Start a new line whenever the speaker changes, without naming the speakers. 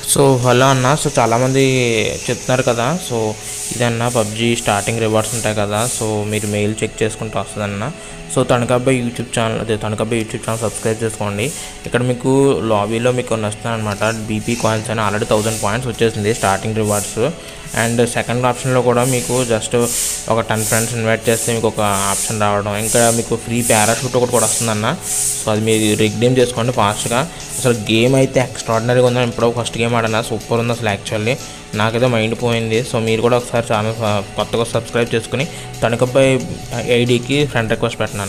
so hello అన్న so చాలామంది చెప్తున్నారు కదా సో ఇదన్న పబ్జీ స్టార్టింగ్ రివార్డ్స్ ఉంటాయి కదా సో మీరు మెయిల్ చెక్ చేసుకుంటూ వస్తుందన్న సో తణుకబ్బాయి యూట్యూబ్ ఛానల్ అదే తణుకబ్బాయి యూట్యూబ్ ఛానల్ సబ్స్క్రైబ్ చేసుకోండి ఇక్కడ మీకు లాబీలో మీకు వస్తున్నాయి అనమాట బీపీ కాయిన్స్ అని ఆల్రెడీ థౌసండ్ పాయింట్స్ వచ్చేసింది స్టార్టింగ్ రివార్డ్స్ అండ్ సెకండ్ ఆప్షన్లో కూడా మీకు జస్ట్ ఒక టెన్ ఫ్రెండ్స్ ఇన్వైట్ చేస్తే మీకు ఒక ఆప్షన్ రావడం ఇంకా మీకు ఫ్రీ పారాషూట్ ఒకటి కూడా వస్తుందన్న సో అది మీరు రిగ్డీమ్ చేసుకోండి ఫాస్ట్గా అసలు గేమ్ అయితే ఎక్స్ట్రాడినరీగా ఉందని ఇప్పుడు ఫస్ట్ గేమ్ ఆడినా సూపర్ ఉంది అసలు యాక్చువల్లీ నాకైతే మైండ్ పోయింది సో మీరు కూడా ఒకసారి ఛానల్ కొత్తగా సబ్స్క్రైబ్ చేసుకుని తణుకపై ఐడికి ఫ్రెండ్ రిక్వెస్ట్ పెట్టినాను